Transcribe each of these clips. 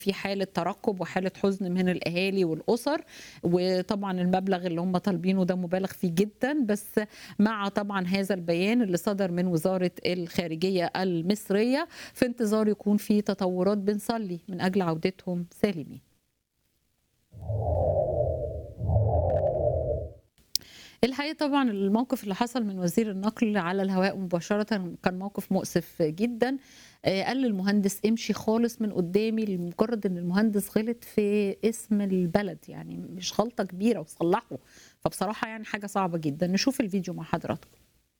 في حالة ترقب وحالة حزن من الأهالي والأسر وطبعا المبلغ اللي هم طالبينه ده مبالغ فيه جدا بس مع طبعا هذا البيان اللي صدر من وزارة الخارجية المصرية في انتظار يكون في تطورات بنصلي من أجل عودتهم سالمين الحقيقه طبعا الموقف اللي حصل من وزير النقل على الهواء مباشره كان موقف مؤسف جدا قال للمهندس امشي خالص من قدامي لمجرد ان المهندس غلط في اسم البلد يعني مش غلطه كبيره وصلحه فبصراحه يعني حاجه صعبه جدا نشوف الفيديو مع حضراتكم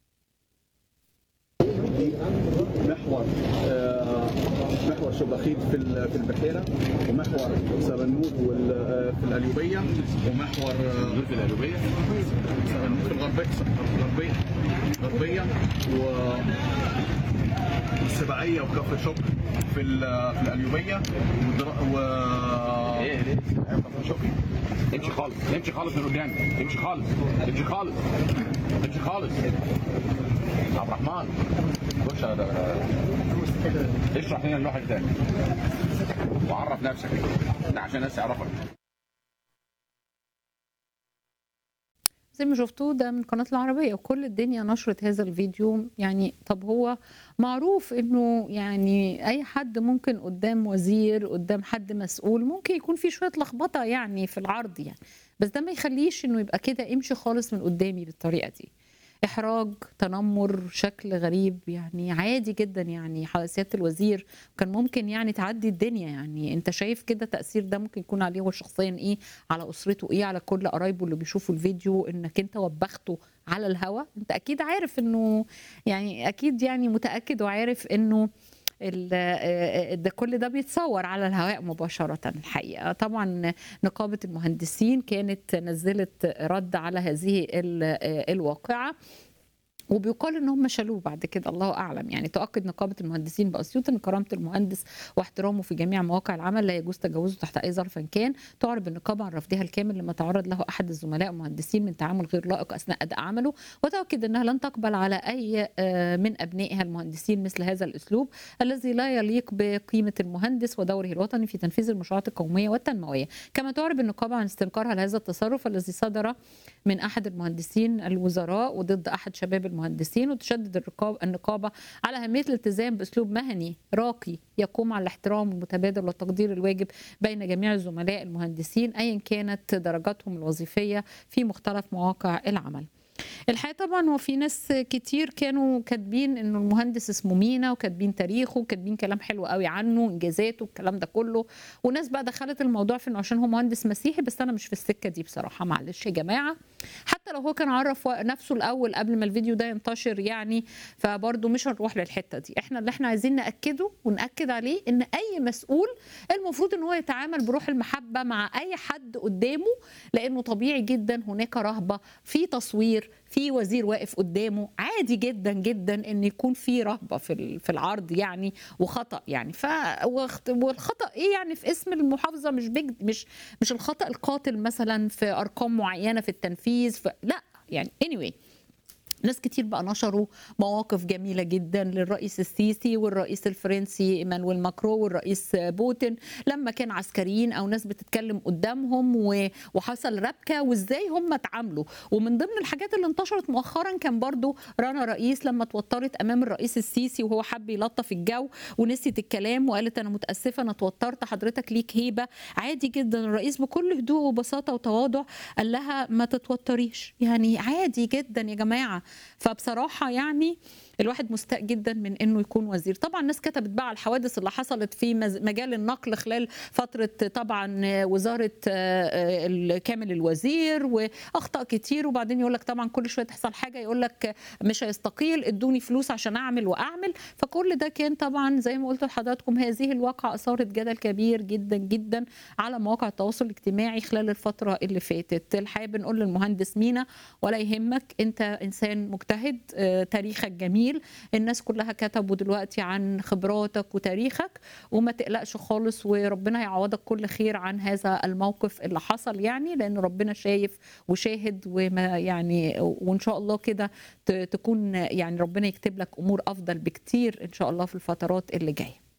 محور محور شباخيت في في البحيره ومحور سبنوت في القليوبيه ومحور في القليوبيه في الغربيه الغربيه الغربيه و السبعيه وكفر شكر في في القليوبيه و ايه ليه؟ كفر شكر امشي خالص امشي خالص من قدامي امشي خالص امشي خالص امشي خالص عبد الرحمن خش اشرح لنا اللوحه تاني وعرف نفسك ده عشان الناس تعرفك زي ما شفتوه ده من قناة العربية وكل الدنيا نشرت هذا الفيديو يعني طب هو معروف انه يعني اي حد ممكن قدام وزير قدام حد مسؤول ممكن يكون في شوية لخبطة يعني في العرض يعني بس ده ما يخليش انه يبقى كده امشي خالص من قدامي بالطريقة دي احراج تنمر شكل غريب يعني عادي جدا يعني سياده الوزير كان ممكن يعني تعدي الدنيا يعني انت شايف كده تاثير ده ممكن يكون عليه هو شخصيا ايه على اسرته ايه على كل قرايبه اللي بيشوفوا الفيديو انك انت وبخته على الهوا انت اكيد عارف انه يعني اكيد يعني متاكد وعارف انه ده كل ده بيتصور على الهواء مباشرة الحقيقة طبعا نقابة المهندسين كانت نزلت رد على هذه الواقعة وبيقال ان هم شالوه بعد كده الله اعلم يعني تؤكد نقابه المهندسين باسيوط ان كرامه المهندس واحترامه في جميع مواقع العمل لا يجوز تجاوزه تحت اي ظرف كان تعرب النقابه عن رفضها الكامل لما تعرض له احد الزملاء المهندسين من تعامل غير لائق اثناء اداء عمله وتؤكد انها لن تقبل على اي من ابنائها المهندسين مثل هذا الاسلوب الذي لا يليق بقيمه المهندس ودوره الوطني في تنفيذ المشروعات القوميه والتنمويه كما تعرب النقابه عن استنكارها لهذا التصرف الذي صدر من احد المهندسين الوزراء وضد احد شباب المهندسين وتشدد النقابه على اهميه الالتزام باسلوب مهني راقي يقوم على الاحترام المتبادل والتقدير الواجب بين جميع الزملاء المهندسين ايا كانت درجاتهم الوظيفيه في مختلف مواقع العمل. الحقيقه طبعا هو في ناس كتير كانوا كاتبين انه المهندس اسمه مينا وكاتبين تاريخه وكاتبين كلام حلو قوي عنه انجازاته الكلام ده كله وناس بقى دخلت الموضوع في انه عشان هو مهندس مسيحي بس انا مش في السكه دي بصراحه معلش يا جماعه حتى لو هو كان عرف نفسه الاول قبل ما الفيديو ده ينتشر يعني فبرضه مش هنروح للحته دي احنا اللي احنا عايزين ناكده وناكد عليه ان اي مسؤول المفروض ان هو يتعامل بروح المحبه مع اي حد قدامه لانه طبيعي جدا هناك رهبه في تصوير في وزير واقف قدامه عادي جدا جدا ان يكون في رهبه في في العرض يعني وخطا يعني ف والخطا ايه يعني في اسم المحافظه مش بيج مش مش الخطا القاتل مثلا في ارقام معينه في التنفيذ ف... لا يعني anyway ناس كتير بقى نشروا مواقف جميلة جدا للرئيس السيسي والرئيس الفرنسي ايمانويل ماكرو والرئيس بوتين لما كان عسكريين او ناس بتتكلم قدامهم وحصل ربكة وازاي هم اتعاملوا ومن ضمن الحاجات اللي انتشرت مؤخرا كان برضو رنا رئيس لما توترت امام الرئيس السيسي وهو حب يلطف الجو ونسيت الكلام وقالت انا متاسفه انا توترت حضرتك ليك هيبه عادي جدا الرئيس بكل هدوء وبساطه وتواضع قال لها ما تتوتريش يعني عادي جدا يا جماعه فبصراحه يعني الواحد مستاء جدا من انه يكون وزير طبعا الناس كتبت بقى على الحوادث اللي حصلت في مجال النقل خلال فتره طبعا وزاره كامل الوزير واخطاء كتير وبعدين يقول لك طبعا كل شويه تحصل حاجه يقول لك مش هيستقيل ادوني فلوس عشان اعمل واعمل فكل ده كان طبعا زي ما قلت لحضراتكم هذه الواقعه اثارت جدل كبير جدا جدا على مواقع التواصل الاجتماعي خلال الفتره اللي فاتت الحقيقه بنقول للمهندس مينا ولا يهمك انت انسان مجتهد تاريخك جميل جميل الناس كلها كتبوا دلوقتي عن خبراتك وتاريخك وما تقلقش خالص وربنا يعوضك كل خير عن هذا الموقف اللي حصل يعني لان ربنا شايف وشاهد وما يعني وان شاء الله كده تكون يعني ربنا يكتب لك امور افضل بكتير ان شاء الله في الفترات اللي جايه